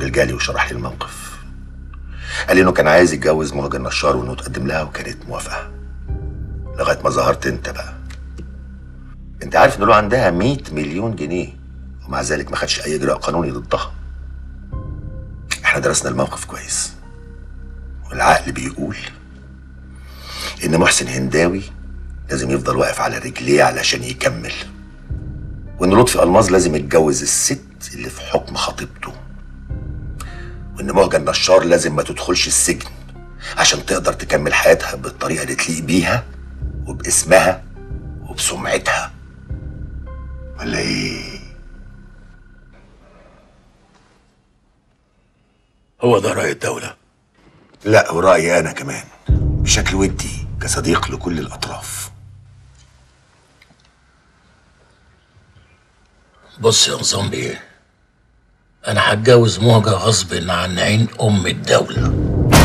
الراجل جالي وشرح لي الموقف قال لي انه كان عايز يتجوز مهجة النشار وانه تقدم لها وكانت موافقه لغايه ما ظهرت انت بقى انت عارف ان له عندها 100 مليون جنيه ومع ذلك ما خدش اي اجراء قانوني ضدها احنا درسنا الموقف كويس والعقل بيقول ان محسن هنداوي لازم يفضل واقف على رجليه علشان يكمل وان لطفي الماظ لازم يتجوز الست اللي في حكم خطيبته وان مهجة النشار لازم ما تدخلش السجن عشان تقدر تكمل حياتها بالطريقه اللي تليق بيها وباسمها وبسمعتها ولا ايه هو ده رأي الدولة لا ورأيي أنا كمان بشكل ودي كصديق لكل الأطراف بص يا نظام بيه انا هتجوز مهجة غصب عن عين ام الدولة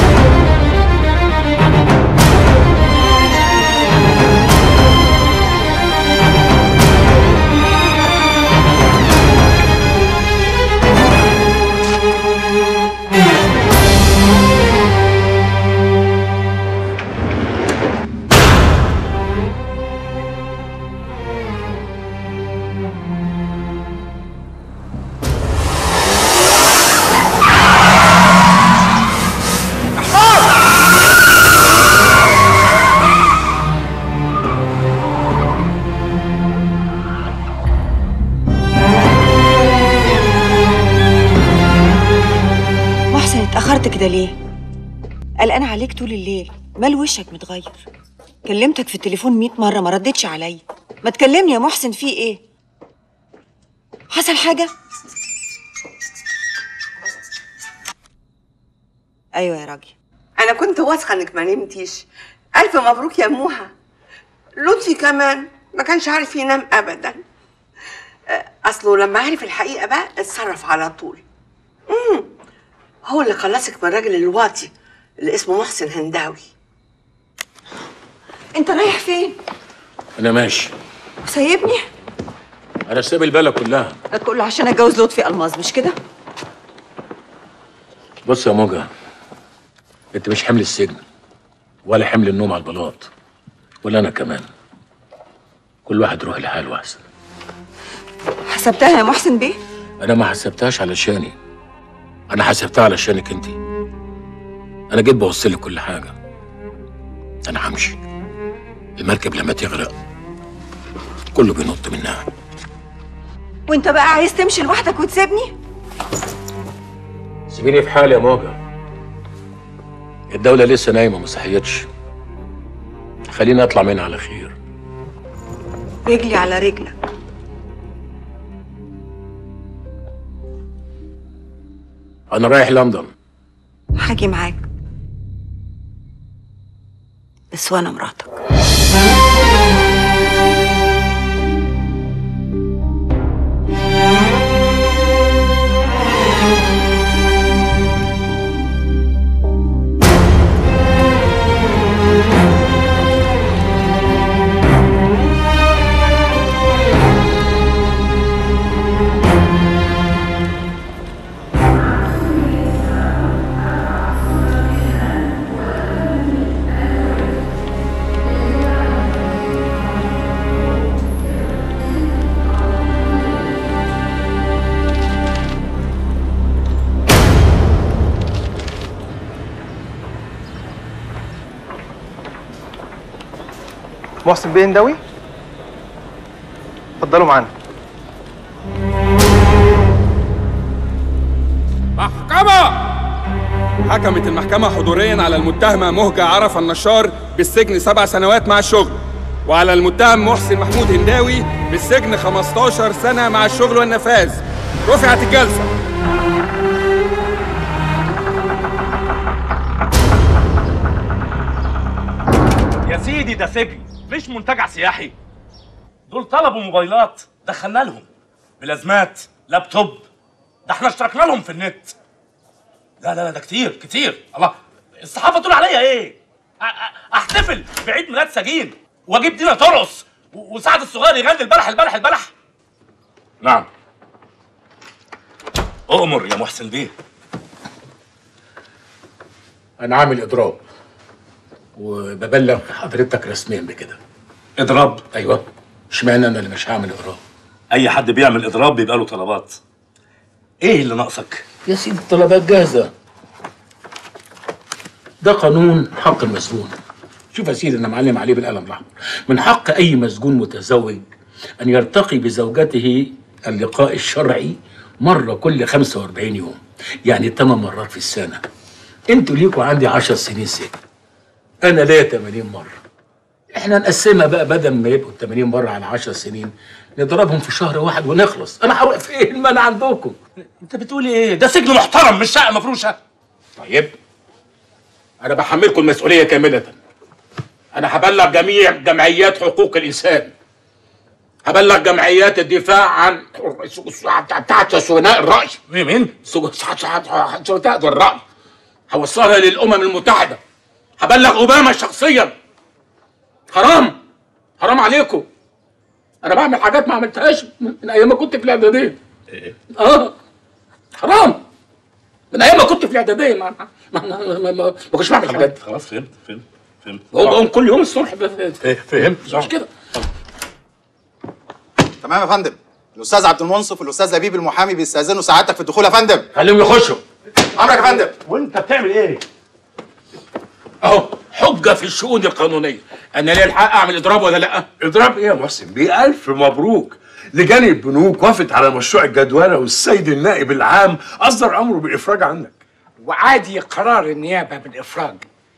محسن اتأخرت كده ليه؟ قلقان عليك طول الليل مال وشك متغير كلمتك في التليفون مئة مرة ما ردتش عليا ما تكلمني يا محسن في ايه؟ حصل حاجة؟ ايوه يا راجل انا كنت واثقه انك ما نمتيش الف مبروك يا موها لطفي كمان ما كانش عارف ينام ابدا أه، اصله لما عرف الحقيقه بقى اتصرف على طول امم هو اللي خلصك من الراجل الواطي اللي اسمه محسن هنداوي انت رايح فين؟ انا ماشي سايبني؟ انا سايب البلد كلها كله عشان اتجوز لطفي الماظ مش كده؟ بص يا موجة انت مش حمل السجن ولا حمل النوم على البلاط ولا انا كمان كل واحد يروح لحاله احسن حسبتها يا محسن بيه؟ انا ما حسبتهاش علشاني انا حسبتها علشانك انت انا جيت بوصلك كل حاجه انا همشي المركب لما تغرق كله بينط منها وانت بقى عايز تمشي لوحدك وتسيبني؟ سيبيني في حالي يا موجة الدولة لسه نايمة ما صحيتش خليني اطلع منها على خير رجلي على رجلك انا رايح لندن هاجي معاك بس وانا مراتك محسن بيه هنداوي اتفضلوا معانا محكمة حكمت المحكمة حضوريا على المتهمة مهجة عرفة النشار بالسجن سبع سنوات مع الشغل وعلى المتهم محسن محمود هنداوي بالسجن 15 سنة مع الشغل والنفاذ رفعت الجلسة يا سيدي ده سجن مش منتجع سياحي دول طلبوا موبايلات دخلنا لهم بلازمات لابتوب ده احنا اشتركنا لهم في النت لا لا لا ده كتير كتير الله الصحافه تقول عليا ايه أ- أ- احتفل بعيد ميلاد سجين واجيب دينا ترقص و- وسعد الصغير يغني البلح البلح البلح نعم اؤمر يا محسن بيه انا عامل اضراب وببلغ حضرتك رسميا بكده اضراب ايوه اشمعنى انا اللي مش هعمل اضراب اي حد بيعمل اضراب بيبقى له طلبات ايه اللي ناقصك يا سيدي الطلبات جاهزه ده قانون حق المسجون شوف يا سيدي انا معلم عليه بالقلم الاحمر من حق اي مسجون متزوج ان يرتقي بزوجته اللقاء الشرعي مره كل 45 يوم يعني 8 مرات في السنه انتوا ليكوا عندي 10 سنين سجن انا ليا 80 مره احنا نقسمها بقى بدل ما يبقوا 80 مره على 10 سنين نضربهم في شهر واحد ونخلص انا هروح فين ما انا عندكم انت بتقول ايه ده سجن محترم مش شقه مفروشه طيب انا بحملكم المسؤوليه كامله انا هبلغ جميع جمعيات حقوق الانسان هبلغ جمعيات الدفاع عن بتاعت سجناء الرأي مين مين سجناء الرأي هوصلها للأمم المتحدة هبلغ أوباما شخصيا حرام حرام عليكم أنا بعمل حاجات ما عملتهاش من أيام ما كنت في الإعدادية آه حرام من أيام ما كنت في الإعدادية ما ما ما, ما, ما, ما كنتش بعمل الحاجات دي خلاص فهمت فهمت فهمت بقوم بقوم كل يوم الصبح ب- ب- فهمت مش كده تمام يا فندم الاستاذ عبد المنصف والاستاذ لبيب المحامي بيستاذنوا سعادتك في الدخول يا فندم خليهم يخشوا امرك يا فندم وانت بتعمل ايه اهو حجه في الشؤون القانونيه انا ليه الحق اعمل اضراب ولا لا اضراب ايه يا محسن بيه الف مبروك لجان البنوك وافت على مشروع الجدولة والسيد النائب العام اصدر امره بالافراج عنك وعادي قرار النيابة بالإفراج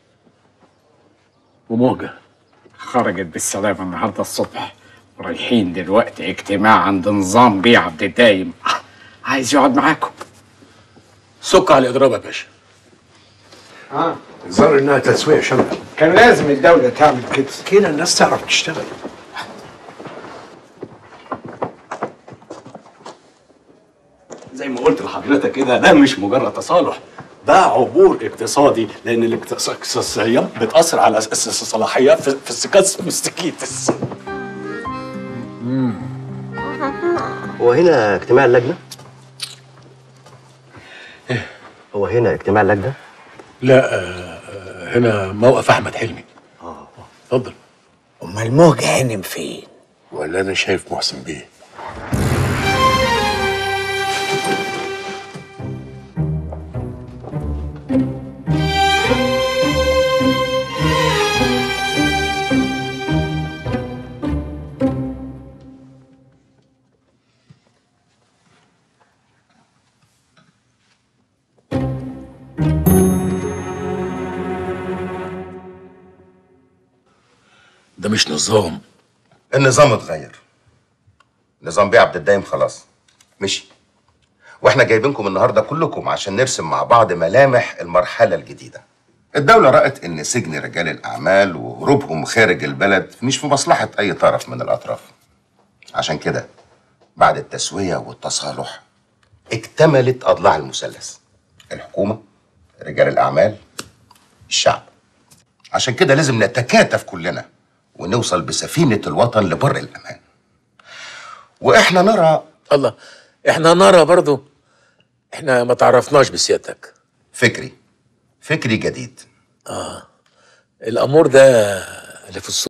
وموجه خرجت بالسلامة النهاردة الصبح رايحين دلوقتي اجتماع عند نظام بيه عبد الدايم عايز يقعد معاكم سك على الاضراب يا باشا الظاهر انها تسوية شمل كان لازم الدولة تعمل كده كده الناس تعرف تشتغل زي ما قلت لحضرتك كده ده مش مجرد تصالح ده عبور اقتصادي لان الاقتصاديات بتاثر على اساس الصلاحيات في في السكاس مستكيتس هو هنا اجتماع اللجنة؟ هو هنا اجتماع اللجنة؟ لا آه، آه، هنا موقف احمد حلمي اه اتفضل أمال موجة هانم فين؟ ولا انا شايف محسن بيه ده مش نظام النظام اتغير نظام بيه عبد الدايم خلاص مشي واحنا جايبينكم النهارده كلكم عشان نرسم مع بعض ملامح المرحله الجديده الدولة رأت إن سجن رجال الأعمال وهروبهم خارج البلد مش في مصلحة أي طرف من الأطراف. عشان كده بعد التسوية والتصالح اكتملت أضلاع المثلث. الحكومة، رجال الأعمال، الشعب. عشان كده لازم نتكاتف كلنا ونوصل بسفينة الوطن لبر الأمان. وإحنا نرى الله احنا نرى برضو احنا ما تعرفناش بسيادتك فكري فكري جديد الامور ده اللي في الصورة